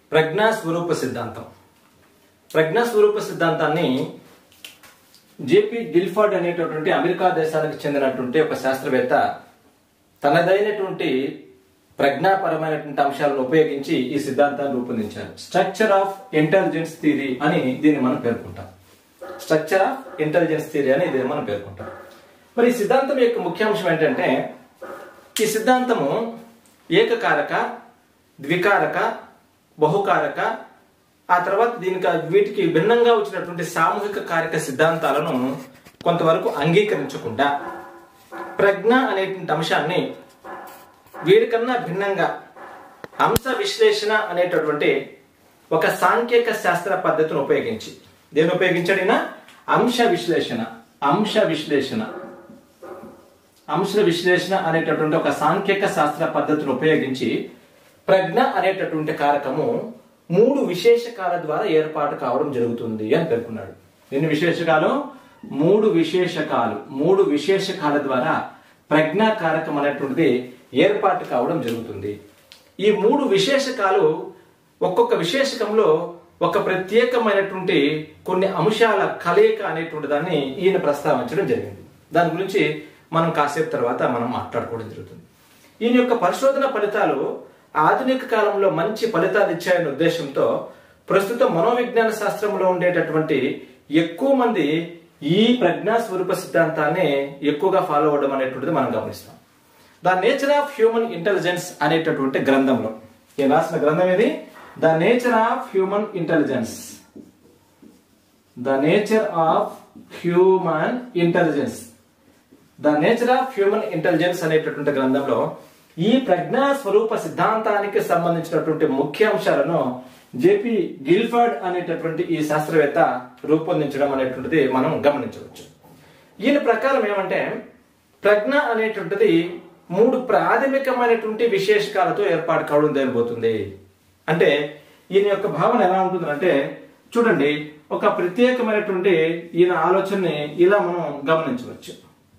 ప్రజ్ఞా స్వరూప సిద్ధాంతం ప్రజ్ఞా స్వరూప సిద్ధాంతాన్ని JP Guilford అనేటటువంటి అమెరికా దేశానికి చెందినటువంటి ఒక శాస్త్రవేత్త తనదైనటువంటి ప్రజ్ఞాపరమైనటువంటి అంశాలను ఉపయోగించి ఈ సిద్ధాంతాన్ని రూపొందించారు స్ట్రక్చర్ ఆఫ్ ఇంటెలిజెన్స్ థియరీ అని దీన్ని మనం పేర్కొంటాం స్ట్రక్చర్ ఆఫ్ ఇంటెలిజెన్స్ థియరీ అని దీన్ని మనం పేర్కొంటాం మరి ఈ సిద్ధాంతం యొక్క ముఖ్యాంశం ఏంటంటే ఈ సిద్ధాంతము ఏకకారక ద్వికారక బహుకారక ఆ తర్వాత దీనికి వీటికి భిన్నంగా వచ్చినటువంటి సామూహిక కారక సిద్ధాంతాలను కొంతవరకు అంగీకరించకుండా ప్రజ్ఞ అనేటువంటి అంశాన్ని వీరికన్నా భిన్నంగా అంశ విశ్లేషణ అనేటటువంటి ఒక సాంఖ్యక శాస్త్ర పద్ధతిని ఉపయోగించి దేని ఉపయోగించడిన అంశ విశ్లేషణ అంశ విశ్లేషణ అంశ విశ్లేషణ అనేటటువంటి ఒక సాంఖ్యక శాస్త్ర పద్ధతిని ఉపయోగించి ప్రజ్ఞ అనేటటువంటి కారకము మూడు విశేషకాల ద్వారా ఏర్పాటు కావడం జరుగుతుంది అని పేర్కొన్నాడు ఎన్ని విశేషకాలు మూడు విశేషకాలు మూడు విశేషకాల ద్వారా ప్రజ్ఞా కారకం అనేటువంటిది ఏర్పాటు కావడం జరుగుతుంది ఈ మూడు విశేషకాలు ఒక్కొక్క విశేషకంలో ఒక ప్రత్యేకమైనటువంటి కొన్ని అంశాల కలయిక అనేటువంటి దాన్ని ఈయన ప్రస్తావించడం జరిగింది దాని గురించి మనం కాసేపు తర్వాత మనం మాట్లాడుకోవడం జరుగుతుంది ఈయన యొక్క పరిశోధన ఫలితాలు ఆధునిక కాలంలో మంచి ఫలితాలు ఇచ్చాయనే ఉద్దేశంతో ప్రస్తుతం మనోవిజ్ఞాన శాస్త్రంలో ఉండేటటువంటి ఎక్కువ మంది ఈ ప్రజ్ఞా స్వరూప సిద్ధాంతాన్ని ఎక్కువగా ఫాలో అవ్వడం అనేటువంటిది మనం గమనిస్తాం the nature of human intelligence అనేటటువంటి గ్రంథంలో ఈయన రాసిన గ్రంథం ఇది the nature of human intelligence the nature of human intelligence the nature of human intelligence అనేటటువంటి గ్రంథంలో ఈ ప్రజ్ఞా స్వరూప సిద్ధాంతానికి సంబంధించినటువంటి ముఖ్య అంశాలను జేపి గిల్ఫర్డ్ అనేటటువంటి ఈ శాస్త్రవేత్త రూపొందించడం అనేటువంటిది మనం గమనించవచ్చు ఈయన ప్రకారం ఏమంటే ప్రజ్ఞ అనేటువంటిది మూడు ప్రాథమికమైనటువంటి విశేషకాలతో ఏర్పాటు కావడం జరిగిపోతుంది అంటే ఈయన యొక్క భావన ఎలా ఉంటుంది అంటే చూడండి ఒక ప్రత్యేకమైనటువంటి ఈయన ఆలోచనని ఇలా మనం గమనించవచ్చు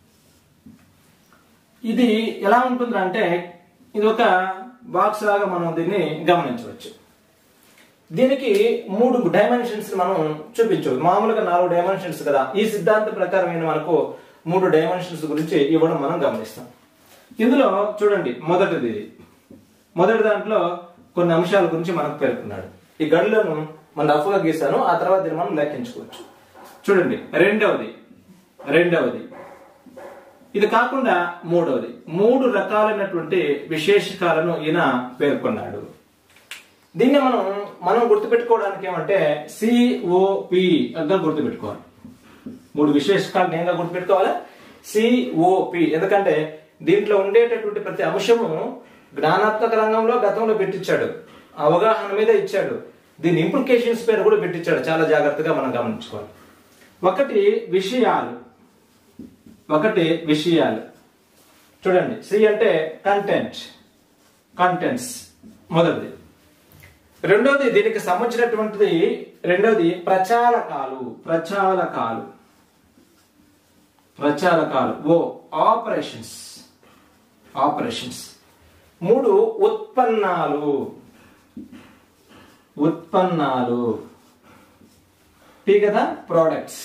ఇది ఎలా ఉంటుంది అంటే ఇది ఒక బాక్స్ లాగా మనం దీన్ని గమనించవచ్చు దీనికి మూడు డైమెన్షన్స్ మనం చూపించవచ్చు మామూలుగా నాలుగు డైమెన్షన్స్ కదా ఈ సిద్ధాంతం ప్రకారం అయిన మనకు మూడు డైమెన్షన్స్ గురించి ఇవ్వడం మనం గమనిస్తాం ఇందులో చూడండి మొదటిది ఇది. మొదటి దాంట్లో కొన్ని అంశాల గురించి మనకు పేర్కొన్నాడు ఈ గడులను మనం రఫ్గా గీసాను ఆ తర్వాత దీన్ని మనం లెక్కించుకోవచ్చు చూడండి రెండవది రెండవది ఇది కాకుండా మూడవది మూడు రకాలైనటువంటి విశేషకాలను ఈయన పేర్కొన్నాడు దీన్ని మనం మనం గుర్తుపెట్టుకోవడానికి ఏమంటే సిఓపి గా గుర్తుపెట్టుకోవాలి మూడు విశేషకాలు నేనుగా గుర్తుపెట్టుకోవాలి సిఓపి ఎందుకంటే దీంట్లో ఉండేటటువంటి ప్రతి అంశము జ్ఞానాత్మక రంగంలో గతంలో పెట్టించాడు అవగాహన మీద ఇచ్చాడు దీని ఇంప్లికేషన్స్ పేరు కూడా పెట్టించాడు చాలా జాగ్రత్తగా మనం గమనించుకోవాలి ఒకటి విషయాలు ఒకటి విషయాలు చూడండి సి అంటే కంటెంట్ కంటెంట్స్ మొదటిది రెండోది దీనికి సంబంధించినటువంటిది రెండోది ప్రచారకాలు ప్రచారకాలు ప్రచారకాలు ఓ ఆపరేషన్స్ ఆపరేషన్స్ మూడు ఉత్పన్నాలు ఉత్పన్నాలు పి కదా ప్రోడక్ట్స్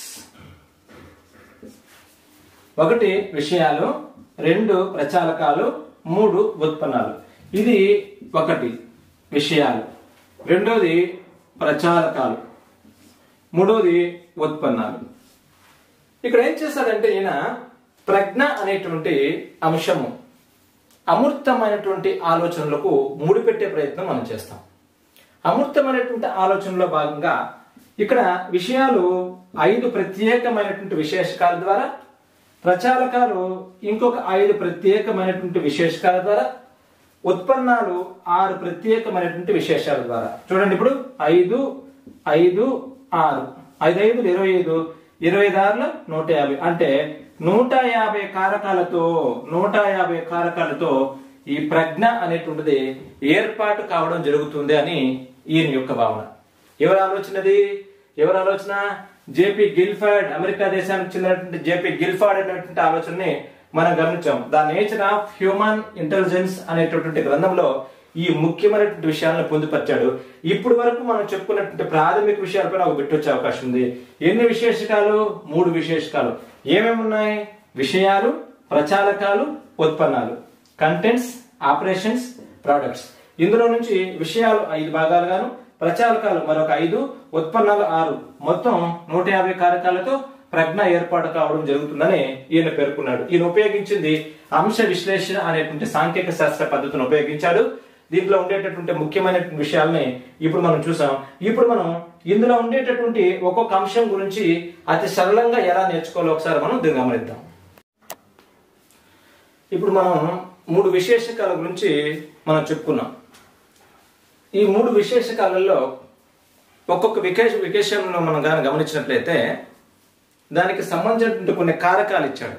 ఒకటి విషయాలు రెండు ప్రచారకాలు మూడు ఉత్పన్నాలు ఇది ఒకటి విషయాలు రెండోది ప్రచారకాలు మూడోది ఉత్పన్నాలు ఇక్కడ ఏం చేశాడంటే ఈయన ప్రజ్ఞ అనేటువంటి అంశము అమూర్తమైనటువంటి ఆలోచనలకు ముడిపెట్టే ప్రయత్నం మనం చేస్తాం అమూర్తమైనటువంటి ఆలోచనలో భాగంగా ఇక్కడ విషయాలు ఐదు ప్రత్యేకమైనటువంటి విశేషకాల ద్వారా ప్రచారకాలు ఇంకొక ఐదు ప్రత్యేకమైనటువంటి విశేషకాల ద్వారా ఉత్పన్నాలు ఆరు ప్రత్యేకమైనటువంటి విశేషాల ద్వారా చూడండి ఇప్పుడు ఐదు ఐదు ఆరు ఐదు ఐదు ఇరవై ఐదు ఇరవై ఐదు ఆరుల నూట యాభై అంటే నూట యాభై కారకాలతో నూట యాభై కారకాలతో ఈ ప్రజ్ఞ అనేటువంటిది ఏర్పాటు కావడం జరుగుతుంది అని ఈయన యొక్క భావన ఎవరి ఆలోచనది ఎవరి ఆలోచన జేపీ గిల్ఫర్డ్ అమెరికా దేశానికి చెందినటువంటి జేపీ గిల్ఫర్డ్ అనేటువంటి ఆలోచనని మనం గమనించాం the nature of human intelligence అనేటటువంటి గ్రంథంలో ఈ ముఖ్యమైనటువంటి విషయాలను పొందుపరిచాడు ఇప్పుడు వరకు మనం చెప్పుకున్నటువంటి ప్రాథమిక విషయాలపైన ఒక బిట్ వచ్చే అవకాశం ఉంది ఎన్ని విశేషకాలు మూడు విశేషకాలు ఏమేమి ఉన్నాయి విషయాలు ప్రచాలకాలు ఉత్పన్నాలు కంటెంట్స్ ఆపరేషన్స్ ప్రొడక్ట్స్ ఇందులో నుంచి విషయాలు ఐదు భాగాలుగాను ప్రచాలకాలు మరొక ఐదు ఉత్పన్నాలు ఆరు మొత్తం నూట యాభై కారకాలతో ప్రజ్ఞ ఏర్పాటు కావడం జరుగుతుందని ఈయన పేర్కొన్నాడు ఈయన ఉపయోగించింది అంశ విశ్లేషణ అనేటువంటి సాంకేతిక శాస్త్ర పద్ధతిని ఉపయోగించాడు దీంట్లో ఉండేటటువంటి ముఖ్యమైన విషయాల్ని ఇప్పుడు మనం చూసాం ఇప్పుడు మనం ఇందులో ఉండేటటువంటి ఒక్కొక్క అంశం గురించి అతి సరళంగా ఎలా నేర్చుకోవాలో ఒకసారి మనం దీన్ని గమనిద్దాం ఇప్పుడు మనం మూడు విశేషకాల గురించి మనం చెప్పుకున్నాం ఈ మూడు విశేషకాలలో ఒక్కొక్క విశేష విశేషంలో మనం కానీ గమనించినట్లయితే దానికి సంబంధించినటువంటి కొన్ని కారకాలు ఇచ్చాడు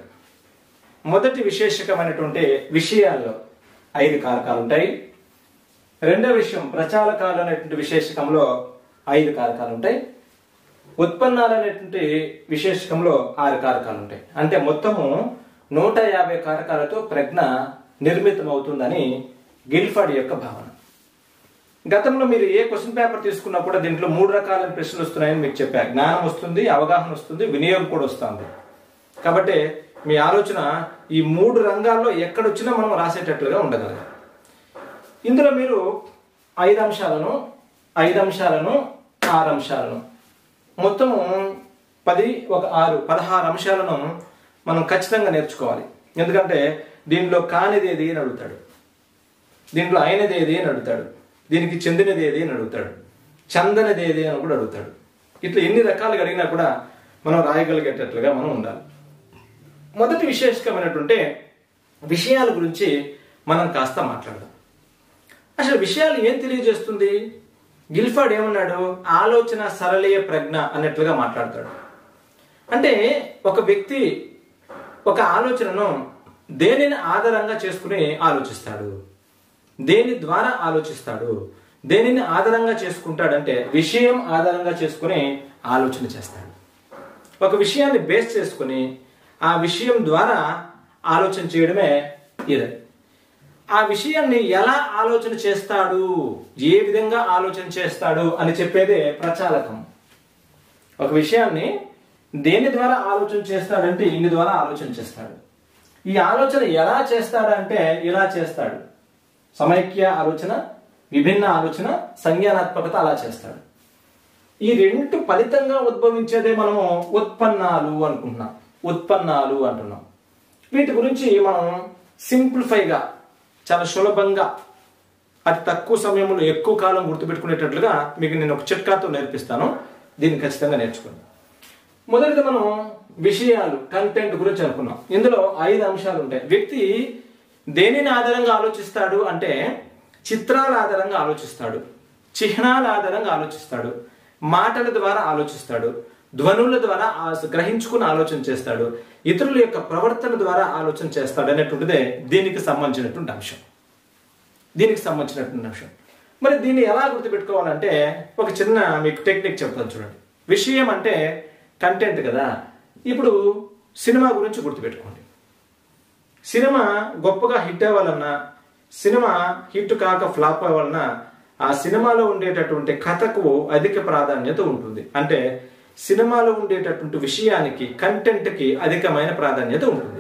మొదటి విశేషకమైనటువంటి విషయాల్లో ఐదు కారకాలు ఉంటాయి రెండో విషయం ప్రచాలకాలు అనేటువంటి విశేషకంలో ఐదు కారకాలు ఉంటాయి ఉత్పన్నాలు అనేటువంటి విశేషకంలో ఆరు కారకాలు ఉంటాయి అంటే మొత్తము నూట యాభై కారకాలతో ప్రజ్ఞ నిర్మితం అవుతుందని గిల్ఫర్డ్ యొక్క భావన గతంలో మీరు ఏ క్వశ్చన్ పేపర్ తీసుకున్నా కూడా దీంట్లో మూడు రకాల ప్రశ్నలు వస్తున్నాయని మీకు చెప్పారు జ్ఞానం వస్తుంది అవగాహన వస్తుంది వినియోగం కూడా వస్తుంది కాబట్టి మీ ఆలోచన ఈ మూడు రంగాల్లో ఎక్కడొచ్చినా మనం రాసేటట్లుగా ఉండగలగాలి ఇందులో మీరు ఐదు అంశాలను ఐదు అంశాలను ఆరు అంశాలను మొత్తము పది ఒక ఆరు పదహారు అంశాలను మనం ఖచ్చితంగా నేర్చుకోవాలి ఎందుకంటే దీంట్లో కానిది ఏది అని అడుగుతాడు దీంట్లో అయినది ఏది అని అడుగుతాడు దీనికి చెందినది ఏది అని అడుగుతాడు చందనది ఏది అని కూడా అడుగుతాడు ఇట్లా ఎన్ని రకాలుగా అడిగినా కూడా మనం రాయగలిగేటట్లుగా మనం ఉండాలి మొదటి విశేషకమైనటువంటి విషయాల గురించి మనం కాస్త మాట్లాడదాం అసలు విషయాలు ఏం తెలియజేస్తుంది గిల్ఫర్డ్ ఏమన్నాడు ఆలోచన సరళీయ ప్రజ్ఞ అన్నట్లుగా మాట్లాడతాడు అంటే ఒక వ్యక్తి ఒక ఆలోచనను దేనిని ఆధారంగా చేసుకుని ఆలోచిస్తాడు దేని ద్వారా ఆలోచిస్తాడు దేనిని ఆధారంగా చేసుకుంటాడంటే విషయం ఆధారంగా చేసుకుని ఆలోచన చేస్తాడు ఒక విషయాన్ని బేస్ చేసుకుని ఆ విషయం ద్వారా ఆలోచన చేయడమే ఇది ఆ విషయాన్ని ఎలా ఆలోచన చేస్తాడు ఏ విధంగా ఆలోచన చేస్తాడు అని చెప్పేదే ప్రచాలకం ఒక విషయాన్ని దేని ద్వారా ఆలోచన చేస్తాడంటే ఇన్ని ద్వారా ఆలోచన చేస్తాడు ఈ ఆలోచన ఎలా చేస్తాడంటే ఇలా చేస్తాడు సమైక్య ఆలోచన విభిన్న ఆలోచన సంజ్ఞానాత్మకత అలా చేస్తాడు ఈ రెండు ఫలితంగా ఉద్భవించేదే మనము ఉత్పన్నాలు అనుకుంటున్నాం ఉత్పన్నాలు అంటున్నాం వీటి గురించి మనం సింప్లిఫైగా చాలా సులభంగా అతి తక్కువ సమయంలో ఎక్కువ కాలం గుర్తుపెట్టుకునేటట్లుగా మీకు నేను ఒక చిట్కాతో నేర్పిస్తాను దీన్ని ఖచ్చితంగా నేర్చుకోండి మొదటిది మనం విషయాలు కంటెంట్ గురించి అనుకున్నాం ఇందులో ఐదు అంశాలు ఉంటాయి వ్యక్తి దేనిని ఆధారంగా ఆలోచిస్తాడు అంటే చిత్రాల ఆధారంగా ఆలోచిస్తాడు చిహ్నాల ఆధారంగా ఆలోచిస్తాడు మాటల ద్వారా ఆలోచిస్తాడు ధ్వనుల ద్వారా ఆ- గ్రహించుకుని ఆలోచన చేస్తాడు ఇతరుల యొక్క ప్రవర్తన ద్వారా ఆలోచన చేస్తాడు అనేటువంటిదే దీనికి సంబంధించినటువంటి అంశం దీనికి సంబంధించినటువంటి అంశం మరి దీన్ని ఎలా గుర్తుపెట్టుకోవాలంటే ఒక చిన్న మీకు టెక్నిక్ చెప్తాను చూడండి విషయం అంటే కంటెంట్ కదా ఇప్పుడు సినిమా గురించి గుర్తుపెట్టుకోండి సినిమా గొప్పగా హిట్ అవ్వాలన్నా సినిమా హిట్ కాక ఫ్లాప్ అవ్వాలన్నా ఆ సినిమాలో ఉండేటటువంటి కథకు అధిక ప్రాధాన్యత ఉంటుంది అంటే సినిమాలో ఉండేటటువంటి విషయానికి కంటెంట్కి అధికమైన ప్రాధాన్యత ఉంటుంది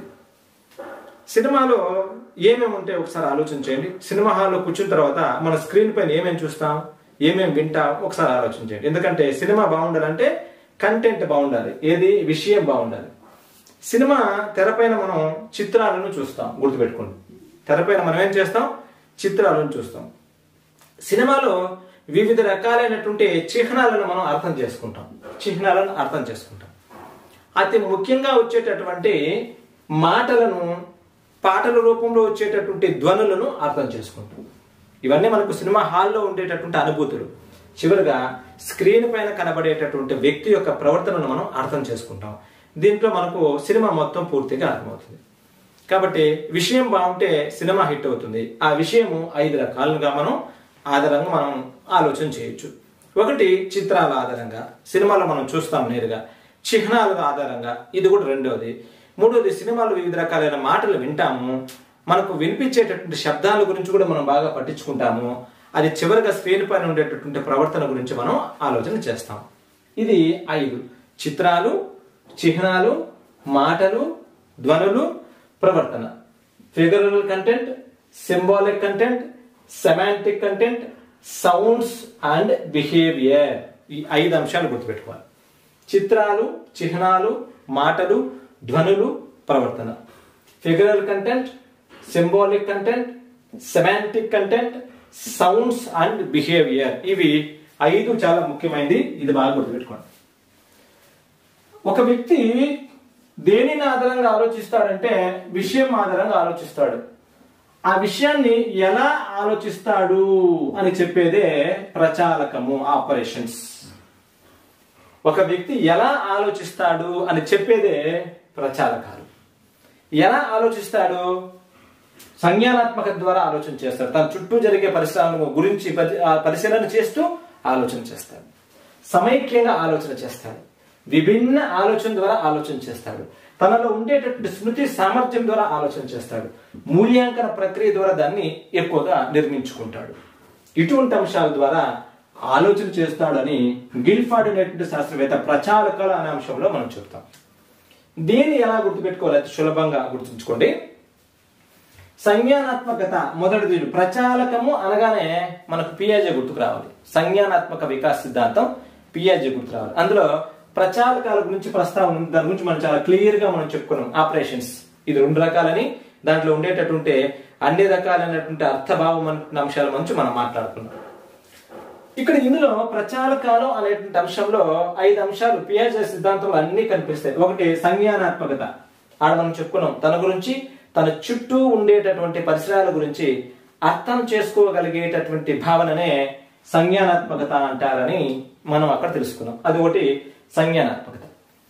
సినిమాలో ఏమేమి ఉంటాయి ఒకసారి ఆలోచన చేయండి సినిమా హాల్లో కూర్చున్న తర్వాత మన స్క్రీన్ పైన ఏమేమి చూస్తాం ఏమేమి వింటాం ఒకసారి ఆలోచన చేయండి ఎందుకంటే సినిమా బాగుండాలంటే కంటెంట్ బాగుండాలి ఏది విషయం బాగుండాలి సినిమా తెరపైన మనం చిత్రాలను చూస్తాం గుర్తుపెట్టుకోండి తెరపైన మనం ఏం చేస్తాం చిత్రాలను చూస్తాం సినిమాలో వివిధ రకాలైనటువంటి చిహ్నాలను మనం అర్థం చేసుకుంటాం చిహ్నాలను అర్థం చేసుకుంటాం అతి ముఖ్యంగా వచ్చేటటువంటి మాటలను పాటల రూపంలో వచ్చేటటువంటి ధ్వనులను అర్థం చేసుకుంటాం ఇవన్నీ మనకు సినిమా హాల్లో ఉండేటటువంటి అనుభూతులు చివరిగా స్క్రీన్ పైన కనబడేటటువంటి వ్యక్తి యొక్క ప్రవర్తనను మనం అర్థం చేసుకుంటాం దీంట్లో మనకు సినిమా మొత్తం పూర్తిగా అర్థమవుతుంది కాబట్టి విషయం బాగుంటే సినిమా హిట్ అవుతుంది ఆ విషయము ఐదు రకాలుగా మనం ఆధారంగా మనం ఆలోచన చేయొచ్చు ఒకటి చిత్రాల ఆధారంగా సినిమాలో మనం చూస్తాం నేరుగా చిహ్నాల ఆధారంగా ఇది కూడా రెండవది మూడవది సినిమాలో వివిధ రకాలైన మాటలు వింటాము మనకు వినిపించేటటువంటి శబ్దాల గురించి కూడా మనం బాగా పట్టించుకుంటాము అది చివరిగా స్క్రీన్ పైన ఉండేటటువంటి ప్రవర్తన గురించి మనం ఆలోచన చేస్తాం ఇది ఐదు చిత్రాలు చిహ్నాలు మాటలు ధ్వనులు ప్రవర్తన figural content symbolic content semantic content sounds and behaviour ఈ ఐదు అంశాలు గుర్తుపెట్టుకోవాలి చిత్రాలు చిహ్నాలు మాటలు ధ్వనులు ప్రవర్తన figural content symbolic content semantic content sounds and behaviour ఇవి ఐదు చాలా ముఖ్యమైనది ఇది బాగా గుర్తుపెట్టుకోండి ఒక వ్యక్తి దేనిని ఆధారంగా ఆలోచిస్తాడంటే విషయం ఆధారంగా ఆలోచిస్తాడు ఆ విషయాన్ని ఎలా ఆలోచిస్తాడు అని చెప్పేదే ప్రచాలకము ఆపరేషన్స్ ఒక వ్యక్తి ఎలా ఆలోచిస్తాడు అని చెప్పేదే ప్రచాలకాలు ఎలా ఆలోచిస్తాడు సంజ్ఞానాత్మక ద్వారా ఆలోచన చేస్తాడు తన చుట్టూ జరిగే పరిసరాలను గురించి పరి- ఆ పరిశీలన చేస్తూ ఆలోచన చేస్తాడు సమైక్యంగా ఆలోచన చేస్తాడు విభిన్న ఆలోచన ద్వారా ఆలోచన చేస్తాడు తనలో ఉండేటటువంటి స్మృతి సామర్థ్యం ద్వారా ఆలోచన చేస్తాడు మూల్యాంకన ప్రక్రియ ద్వారా దాన్ని ఎక్కువగా నిర్మించుకుంటాడు ఇటువంటి అంశాల ద్వారా ఆలోచన చేస్తాడని గిల్ఫార్డ్ అనేటువంటి శాస్త్రవేత్త ప్రచారకల అనే అంశంలో మనం చెప్తాం దీన్ని ఎలా గుర్తుపెట్టుకోవాలి అతి సులభంగా గుర్తుంచుకోండి సంజ్ఞానాత్మకత మొదటిది ప్రచాలకము అనగానే మనకు పియాజే గుర్తుకు రావాలి సంజ్ఞానాత్మక వికాస్ సిద్ధాంతం పియాజే గుర్తు రావాలి అందులో ప్రచాలకాల గురించి ప్రస్తావన ఉంది దాని గురించి మనం చాలా క్లియర్ గా మనం చెప్పుకున్నాం ఆపరేషన్స్ ఇది రెండు రకాలని దాంట్లో ఉండేటటువంటి అన్ని రకాలైనటువంటి అర్థభావం అనే అంశాల గురించి మనం మాట్లాడుకున్నాం ఇక్కడ ఇందులో ప్రచాలకాలు అనేటువంటి అంశంలో ఐదు అంశాలు పియాజే సిద్ధాంతంలో అన్ని కనిపిస్తాయి ఒకటి సంజ్ఞానాత్మకత ఆడ మనం చెప్పుకున్నాం తన గురించి తన చుట్టూ ఉండేటటువంటి పరిసరాల గురించి అర్థం చేసుకోగలిగేటటువంటి భావననే సంజ్ఞానాత్మకత అంటారని మనం అక్కడ తెలుసుకున్నాం అది ఒకటి సంజ్ఞానాత్మకత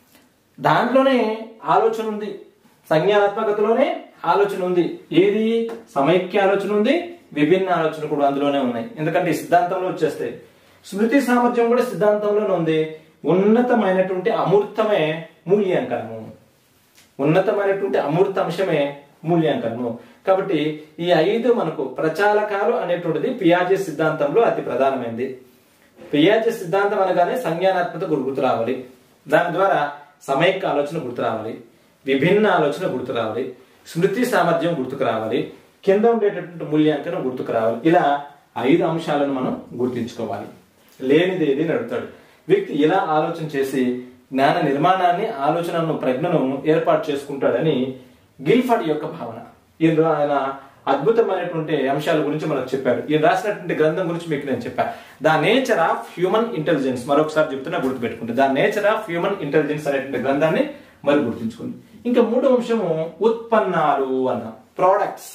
దాంట్లోనే ఆలోచన ఉంది సంజ్ఞానాత్మకతలోనే ఆలోచన ఉంది ఏది సమైక్య ఆలోచన ఉంది విభిన్న ఆలోచన కూడా అందులోనే ఉన్నాయి ఎందుకంటే ఈ సిద్ధాంతంలో వచ్చేస్తాయి స్మృతి సామర్థ్యం కూడా సిద్ధాంతంలోనే ఉంది ఉన్నతమైనటువంటి అమూర్తమే మూల్యాంకనము ఉన్నతమైనటువంటి అమూర్త అంశమే మూల్యాంకనము కాబట్టి ఈ ఐదు మనకు ప్రచాలకాలు అనేటువంటిది పియాజే సిద్ధాంతంలో అతి ప్రధానమైనది పియాజే సిద్ధాంతం అనగానే సంజ్ఞానాత్మక గుర్తు రావాలి దాని ద్వారా సమైక్య ఆలోచన గుర్తు రావాలి విభిన్న ఆలోచన గుర్తు రావాలి స్మృతి సామర్థ్యం గుర్తుకు రావాలి కింద ఉండేటటువంటి మూల్యాంకనం గుర్తుకు రావాలి ఇలా ఐదు అంశాలను మనం గుర్తించుకోవాలి లేనిది ఏది అని అడుగుతాడు వ్యక్తి ఇలా ఆలోచన చేసి జ్ఞాన నిర్మాణాన్ని ఆలోచనను ప్రజ్ఞను ఏర్పాటు చేసుకుంటాడని గిల్ఫర్డ్ యొక్క భావన ఈయన ఆయన అద్భుతమైనటువంటి అంశాల గురించి మనకు చెప్పాడు ఈయన రాసినటువంటి గ్రంథం గురించి మీకు నేను చెప్పాను the nature of human intelligence మరొకసారి చెప్తున్నా గుర్తుపెట్టుకుంటే the nature of human intelligence అనేటువంటి గ్రంథాన్ని మరి గుర్తుంచుకోండి ఇంకా మూడో అంశము ఉత్పన్నాలు అన్న ప్రోడక్ట్స్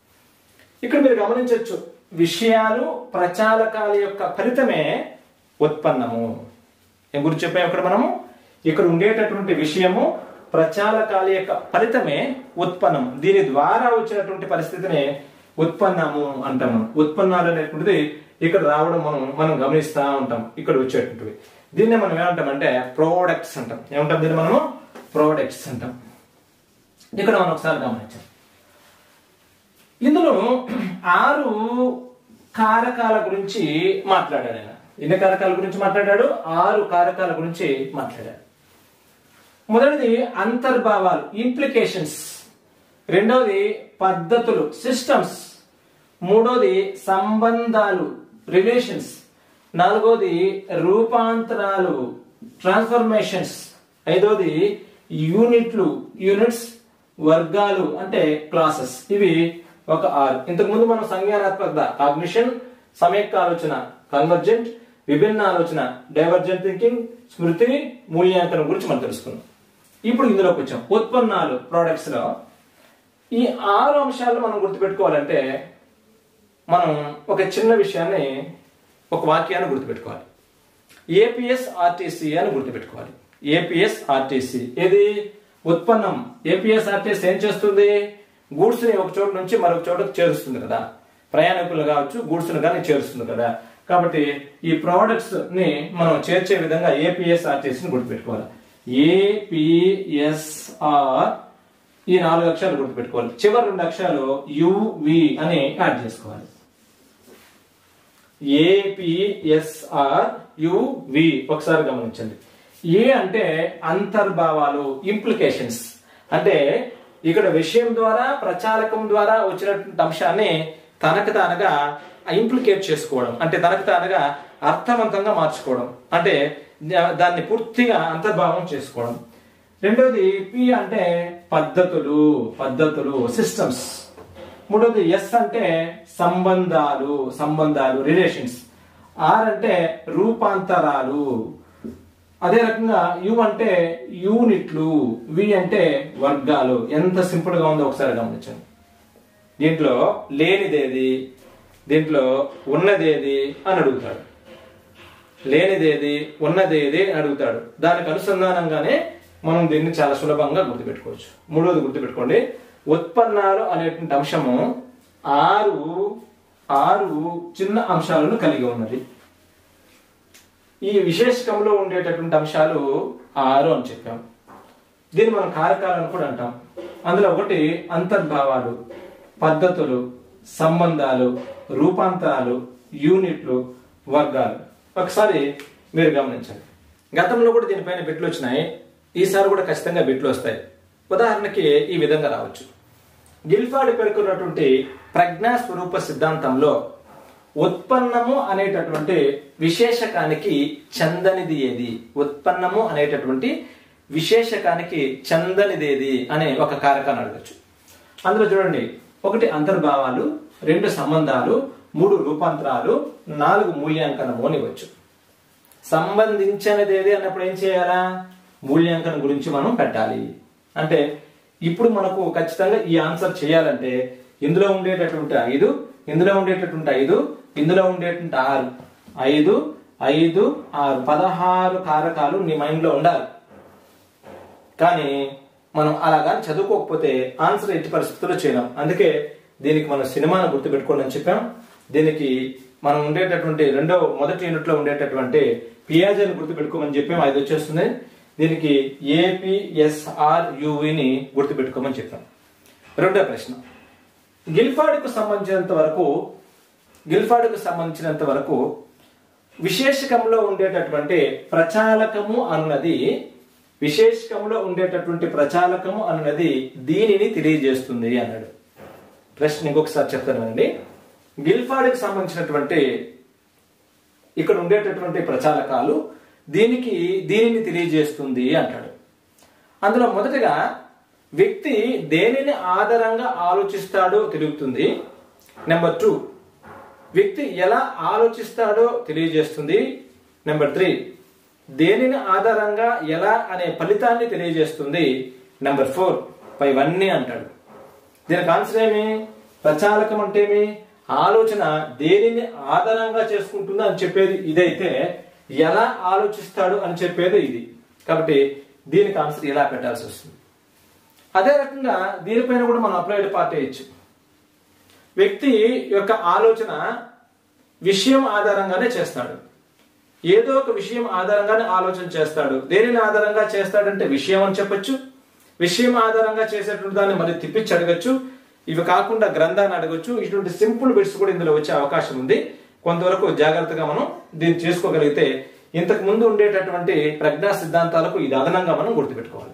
ఇక్కడ మీరు గమనించవచ్చు విషయాలు ప్రచాలకాల యొక్క ఫలితమే ఉత్పన్నము ఏం గురించి చెప్పాము ఇక్కడ మనము ఇక్కడ ఉండేటటువంటి విషయము ప్రచాలకాల యొక్క ఫలితమే ఉత్పన్నం దీని ద్వారా వచ్చినటువంటి పరిస్థితినే ఉత్పన్నము అంటాము ఉత్పన్నాలు అనేటువంటిది ఇక్కడ రావడం మనం మనం గమనిస్తా ఉంటాం ఇక్కడ వచ్చేటువంటివి దీన్నే మనం ఏమంటామంటే ప్రోడక్ట్స్ అంటాం ఏమంటాం దీన్ని మనము ప్రోడక్ట్స్ అంటాం ఇక్కడ మనం ఒకసారి గమనించాం ఇందులో ఆరు కారకాల గురించి మాట్లాడాడు ఆయన ఎన్ని కారకాల గురించి మాట్లాడాడు ఆరు కారకాల గురించి మాట్లాడాడు మొదటిది అంతర్భావాలు ఇంప్లికేషన్స్ రెండవది పద్ధతులు సిస్టమ్స్ మూడోది సంబంధాలు రిలేషన్స్ నాలుగోది రూపాంతరాలు ట్రాన్స్ఫర్మేషన్స్ ఐదోది యూనిట్లు యూనిట్స్ వర్గాలు అంటే క్లాసెస్ ఇవి ఒక ఆరు ఇంతకు ముందు మనం సంజ్ఞానాత్మక కాగ్నిషన్ సమైక్య ఆలోచన కన్వర్జెంట్ విభిన్న ఆలోచన డైవర్జెంట్ థింకింగ్ స్మృతి మూల్యాంకనం గురించి మనం తెలుసుకున్నాం ఇప్పుడు ఇందులోకి వచ్చాం ఉత్పన్నాలు ప్రోడక్ట్స్ లో ఈ ఆరు అంశాలు మనం గుర్తుపెట్టుకోవాలంటే మనం ఒక చిన్న విషయాన్ని ఒక వాక్యాన్ని గుర్తుపెట్టుకోవాలి ఏపీఎస్ ఆర్టీసీ అని గుర్తుపెట్టుకోవాలి ఏపీఎస్ ఆర్టీసీ ఇది ఉత్పన్నం ఏపీఎస్ ఆర్టీసీ ఏం చేస్తుంది గూడ్స్ ని ఒక చోటు నుంచి మరొక చోటకు చేరుస్తుంది కదా ప్రయాణికులు కావచ్చు గూడ్స్ ని కానీ చేరుస్తుంది కదా కాబట్టి ఈ ప్రోడక్ట్స్ ని మనం చేర్చే విధంగా ఏపీఎస్ ఆర్టీసీని గుర్తుపెట్టుకోవాలి ఏపీఎస్ఆర్ ఈ నాలుగు అక్షరాలు గుర్తుపెట్టుకోవాలి చివరి రెండు అక్షరాలు యువి అని యాడ్ చేసుకోవాలి ఏపిఎస్ఆర్ యువి ఒకసారి గమనించండి ఏ అంటే అంతర్భావాలు ఇంప్లికేషన్స్ అంటే ఇక్కడ విషయం ద్వారా ప్రచాలకం ద్వారా వచ్చినటువంటి అంశాన్ని తనకు తానుగా ఇంప్లికేట్ చేసుకోవడం అంటే తనకు తానుగా అర్థవంతంగా మార్చుకోవడం అంటే దా- దాన్ని పూర్తిగా అంతర్భావం చేసుకోవడం రెండోది పి అంటే పద్ధతులు పద్ధతులు సిస్టమ్స్ మూడోది ఎస్ అంటే సంబంధాలు సంబంధాలు రిలేషన్స్ ఆర్ అంటే రూపాంతరాలు అదే రకంగా యు అంటే యూనిట్లు వి అంటే వర్గాలు ఎంత సింపుల్ గా ఉందో ఒకసారి గమనించండి దీంట్లో లేనిదేది దీంట్లో ఉన్నదేది అని అడుగుతాడు లేనిదేది ఉన్నదేది అని అడుగుతాడు దానికి అనుసంధానంగానే మనం దీన్ని చాలా సులభంగా గుర్తుపెట్టుకోవచ్చు మూడోది గుర్తుపెట్టుకోండి ఉత్పన్నాలు అనేటువంటి అంశము ఆరు ఆరు చిన్న అంశాలను కలిగి ఉన్నది ఈ విశేషకంలో ఉండేటటువంటి అంశాలు ఆరు అని చెప్పాం దీన్ని మనం కారకాలను కూడా అంటాం అందులో ఒకటి అంతర్భావాలు పద్ధతులు సంబంధాలు రూపాంతరాలు యూనిట్లు వర్గాలు ఒకసారి మీరు గమనించండి గతంలో కూడా దీనిపైన బిట్లు వచ్చినాయి ఈసారి కూడా ఖచ్చితంగా బిట్లు వస్తాయి ఉదాహరణకి ఈ విధంగా రావచ్చు గిల్ఫాడ్ పేర్కొన్నటువంటి ప్రజ్ఞా స్వరూప సిద్ధాంతంలో ఉత్పన్నము అనేటటువంటి విశేషకానికి చందనిది ఏది ఉత్పన్నము అనేటటువంటి విశేషకానికి చందనిది ఏది అనే ఒక కారకాన్ని అడగచ్చు అందులో చూడండి ఒకటి అంతర్భావాలు రెండు సంబంధాలు మూడు రూపాంతరాలు నాలుగు మూల్యాంకనము అని ఇవ్వచ్చు సంబంధించినది ఏది అన్నప్పుడు ఏం చేయాలా మూల్యాంకనం గురించి మనం పెట్టాలి అంటే ఇప్పుడు మనకు ఖచ్చితంగా ఈ ఆన్సర్ చేయాలంటే ఇందులో ఉండేటటువంటి ఐదు ఇందులో ఉండేటటువంటి ఐదు ఇందులో ఉండేటువంటి ఆరు ఐదు ఐదు ఆరు పదహారు కారకాలు నీ మైండ్ లో ఉండాలి కానీ మనం అలాగా చదువుకోకపోతే ఆన్సర్ ఎట్టి పరిస్థితుల్లో చేయలేం అందుకే దీనికి మనం సినిమాను గుర్తుపెట్టుకోండి అని చెప్పాం దీనికి మనం ఉండేటటువంటి రెండో మొదటి యూనిట్ లో ఉండేటటువంటి పియాజీని గుర్తుపెట్టుకోమని చెప్పాం అది వచ్చేస్తుంది దీనికి ఏపీఎస్ఆర్ యువిని గుర్తుపెట్టుకోమని చెప్పాం రెండో ప్రశ్న గిల్ఫాడ్కు సంబంధించినంత వరకు గిల్ఫాడ్కు సంబంధించినంత వరకు విశేషకంలో ఉండేటటువంటి ప్రచాలకము అన్నది విశేషకంలో ఉండేటటువంటి ప్రచాలకము అన్నది దీనిని తెలియజేస్తుంది అన్నాడు ప్రశ్న ఇంకొకసారి చెప్తానండి గిల్ఫాడ్కి సంబంధించినటువంటి ఇక్కడ ఉండేటటువంటి ప్రచాలకాలు దీనికి దీనిని తెలియజేస్తుంది అంటాడు అందులో మొదటగా వ్యక్తి దేనిని ఆధారంగా ఆలోచిస్తాడో తెలుపుతుంది నెంబర్ టూ వ్యక్తి ఎలా ఆలోచిస్తాడో తెలియజేస్తుంది నెంబర్ త్రీ దేనిని ఆధారంగా ఎలా అనే ఫలితాన్ని తెలియజేస్తుంది నెంబర్ ఫోర్ ఇవన్నీ అంటాడు దీనికి ఆన్సర్ ఏమి ప్రచాలకం అంటే ఏమి ఆలోచన దేనిని ఆధారంగా చేసుకుంటుందో అని చెప్పేది ఇదైతే ఎలా ఆలోచిస్తాడు అని చెప్పేది ఇది కాబట్టి దీనికి ఆన్సర్ ఇలా పెట్టాల్సి వస్తుంది అదే రకంగా దీనిపైన కూడా మనం అప్లైడ్ పార్ట్ వేయచ్చు వ్యక్తి యొక్క ఆలోచన విషయం ఆధారంగానే చేస్తాడు ఏదో ఒక విషయం ఆధారంగానే ఆలోచన చేస్తాడు దేనిని ఆధారంగా చేస్తాడంటే విషయం అని చెప్పొచ్చు విషయం ఆధారంగా చేసేటువంటి దాన్ని మరి తిప్పించి అడగచ్చు ఇవి కాకుండా గ్రంథాన్ని అడగచ్చు ఇటువంటి సింపుల్ బిట్స్ కూడా ఇందులో వచ్చే అవకాశం ఉంది కొంతవరకు జాగ్రత్తగా మనం దీన్ని చేసుకోగలిగితే ఇంతకు ముందు ఉండేటటువంటి ప్రజ్ఞా సిద్ధాంతాలకు ఇది అదనంగా మనం గుర్తుపెట్టుకోవాలి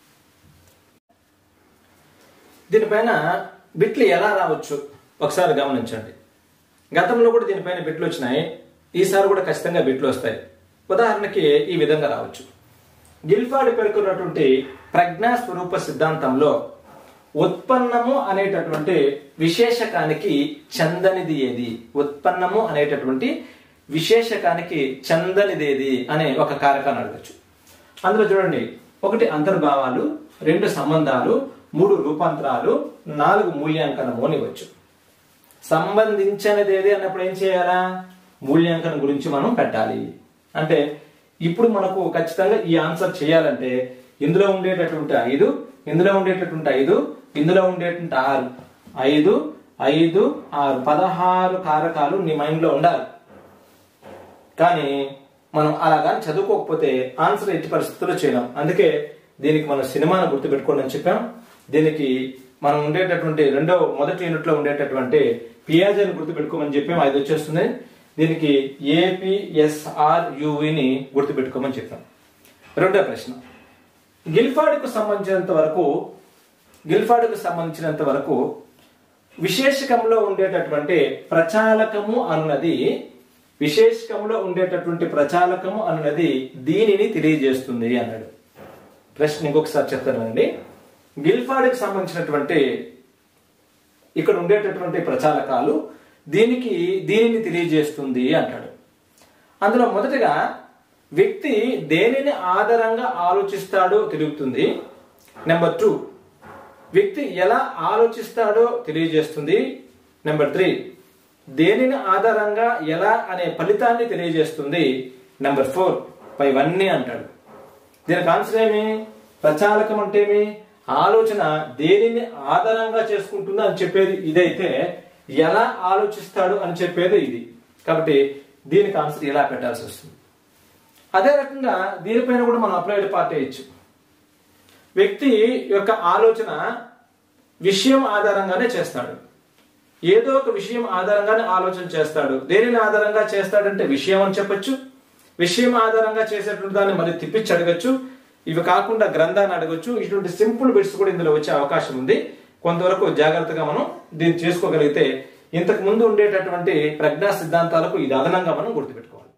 దీనిపైన బిట్లు ఎలా రావచ్చు ఒకసారి గమనించండి గతంలో కూడా దీనిపైన బిట్లు వచ్చినాయి ఈసారి కూడా ఖచ్చితంగా బిట్లు వస్తాయి ఉదాహరణకి ఈ విధంగా రావచ్చు గిల్ఫాడ్ పేర్కొన్నటువంటి ప్రజ్ఞా స్వరూప సిద్ధాంతంలో ఉత్పన్నము అనేటటువంటి విశేషకానికి చందనిది ఏది ఉత్పన్నము అనేటటువంటి విశేషకానికి చందనిది ఏది అనే ఒక కారకాన్ని అడగచ్చు అందులో చూడండి ఒకటి అంతర్భావాలు రెండు సంబంధాలు మూడు రూపాంతరాలు నాలుగు మూల్యాంకనము అని ఇవ్వచ్చు సంబంధించినది ఏది అన్నప్పుడు ఏం చేయాలా మూల్యాంకనం గురించి మనం పెట్టాలి అంటే ఇప్పుడు మనకు ఖచ్చితంగా ఈ ఆన్సర్ చేయాలంటే ఇందులో ఉండేటటువంటి ఐదు ఇందులో ఉండేటటువంటి ఐదు ఇందులో ఉండేటువంటి ఆరు ఐదు ఐదు ఆరు పదహారు కారకాలు నీ మైండ్ లో ఉండాలి కానీ మనం అలాగా చదువుకోకపోతే ఆన్సర్ ఎట్టి పరిస్థితుల్లో చేయలేం అందుకే దీనికి మనం సినిమాను గుర్తుపెట్టుకోండి అని చెప్పాం దీనికి మనం ఉండేటటువంటి రెండో మొదటి యూనిట్ లో ఉండేటటువంటి పియాజీని గుర్తుపెట్టుకోమని చెప్పాం అది వచ్చేస్తుంది దీనికి ఏపీఎస్ఆర్ యువిని గుర్తుపెట్టుకోమని చెప్పాం రెండో ప్రశ్న గిల్ఫార్డ్కు సంబంధించినంత వరకు గిల్ఫార్డ్కు సంబంధించినంత వరకు విశేషకంలో ఉండేటటువంటి ప్రచాలకము అన్నది విశేషకంలో ఉండేటటువంటి ప్రచాలకము అన్నది దీనిని తెలియజేస్తుంది అన్నాడు ప్రశ్న ఇంకొకసారి చెప్తానండి గిల్ఫార్డ్కి సంబంధించినటువంటి ఇక్కడ ఉండేటటువంటి ప్రచాలకాలు దీనికి దీనిని తెలియజేస్తుంది అంటాడు అందులో మొదటగా వ్యక్తి దేనిని ఆధారంగా ఆలోచిస్తాడో తెలుపుతుంది నెంబర్ టూ వ్యక్తి ఎలా ఆలోచిస్తాడో తెలియజేస్తుంది నెంబర్ త్రీ దేనిని ఆధారంగా ఎలా అనే ఫలితాన్ని తెలియజేస్తుంది నెంబర్ ఫోర్ ఇవన్నీ అంటాడు దీనికి ఆన్సర్ ఏమి ప్రచాలకం అంటే ఏమి ఆలోచన దేనిని ఆధారంగా చేసుకుంటుందో అని చెప్పేది ఇదైతే ఎలా ఆలోచిస్తాడు అని చెప్పేది ఇది కాబట్టి దీనికి ఆన్సర్ ఇలా పెట్టాల్సి వస్తుంది అదే రకంగా దీనిపైన కూడా మనం అప్లైడ్ పార్ట్ వేయచ్చు వ్యక్తి యొక్క ఆలోచన విషయం ఆధారంగానే చేస్తాడు ఏదో ఒక విషయం ఆధారంగానే ఆలోచన చేస్తాడు దేనిని ఆధారంగా చేస్తాడంటే విషయం అని చెప్పొచ్చు విషయం ఆధారంగా చేసేటువంటి దాన్ని మళ్ళీ తిప్పించి అడగచ్చు ఇవి కాకుండా గ్రంథాన్ని అడగచ్చు ఇటువంటి సింపుల్ బిట్స్ కూడా ఇందులో వచ్చే అవకాశం ఉంది కొంతవరకు జాగ్రత్తగా మనం దీన్ని చేసుకోగలిగితే ఇంతకు ముందు ఉండేటటువంటి ప్రజ్ఞా సిద్ధాంతాలకు ఇది అదనంగా మనం గుర్తుపెట్టుకోవాలి